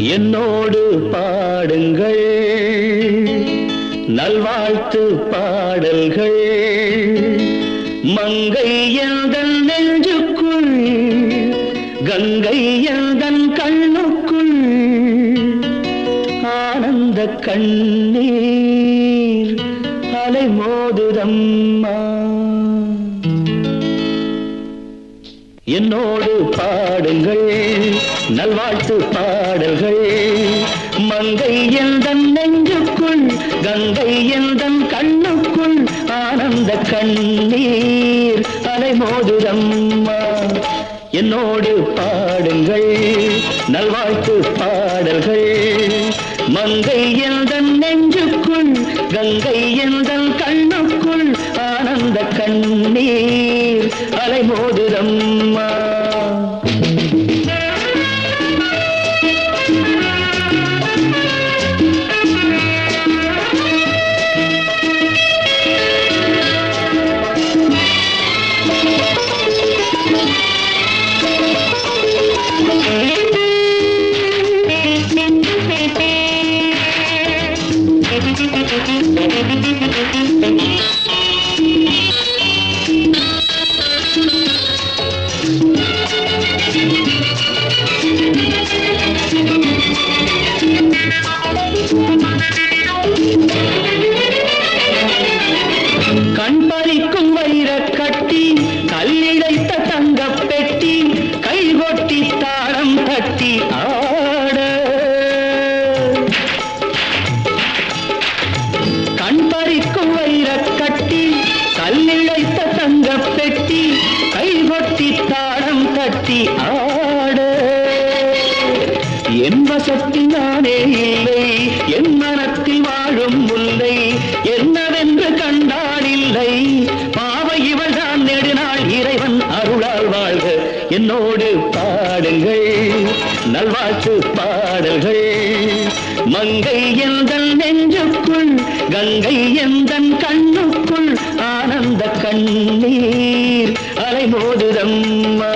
என்னோடு பாடுங்கள் நல்வாழ்த்து பாடல்கள் மங்கை எந்தன் நெஞ்சுக்குள் கங்கை எந்தன் கண்ணுக்குள் ஆனந்த கண்ணீர் அலை மோதுதம்மா என்னோடு பாடுங்கள் நல்வாழ்த்து பாடல்கள் மங்கை எந்தன் நெஞ்சுக்குள் கங்கை எந்தன் கண்ணுக்குள் ஆனந்த கண்ணீர் அலைமோதுரம்மா என்னோடு பாடுங்கள் நல்வாழ்த்து பாடல்கள் மங்கை எந்தன் நெஞ்சுக்குள் கங்கை எந்தன் கண்ணுக்குள் ஆனந்த கண்ணீர் அலைமோதுரம்மா கண் பறிக்கும் வைர கட்டி கல்லிழைத்த தங்கப் பெட்டி கை கொட்டி தாளம் தட்டி ஆட கண் பறிக்கும் வைர கட்டி கல்லிழைத்த தங்கப் பெட்டி கை கொட்டி தாளம் தட்டி ஆட என் வசத்தில் நானே இல்லை என் மனத்தில் வாழும் முல்லை என்னவென்று கண்டால் இல்லை பாவை இவள் தான் நெடுநாள் இறைவன் அருளால் வாழ்க என்னோடு பாடுங்கள் நல்வாழ்த்து பாடல்கள் மங்கை எந்தன் நெஞ்சுக்குள் கங்கை எந்தன் கண்ணுக்குள் ஆனந்த கண்ணீர் அலைமோதுதம்மா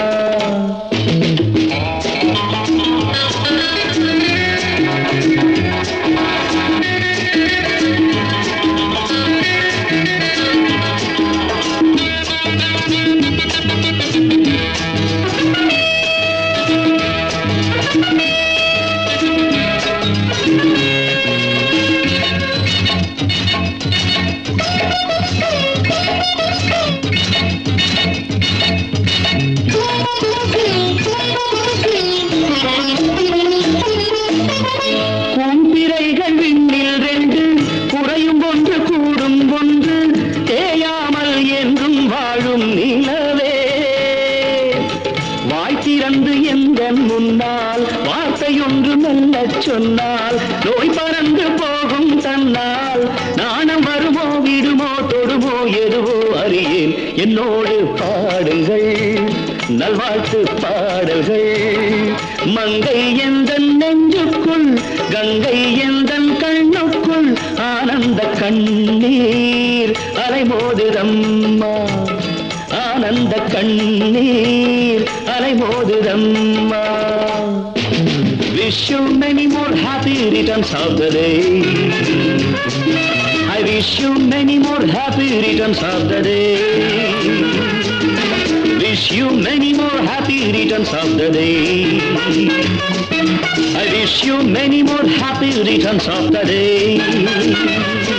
கூம்பிரைகள் விண்ணில் ரெண்டு குறையும் ஒன்று கூடும் ஒன்று தேயாமல் என்றும் வாழும் நிலவே வாய் திறந்து எந்த முன்னால் வார்த்தையொன்று மெல்லச் சொன்னால் நோய் பறந்து போகும் தன்னால் நாணம் வருமோ விடுமோ தொடுமோ எதுவோ அறியேன் என்னோடு பாடுங்கள் நல்வாழ்த்து பாடல்கள் மங்கை எந்தன் நெஞ்சுக்குள் கங்கை எந்தன் கண்ணுக்குள் ஆனந்த கண்ணீர் அலைமோதுதம்மா ஆனந்த கண்ணீர் அலைமோதுதம்மா Wish you many more happy returns of the day. I wish you many more happy returns of the day. Wish you many more happy returns of the day. I wish you many more happy returns of the day.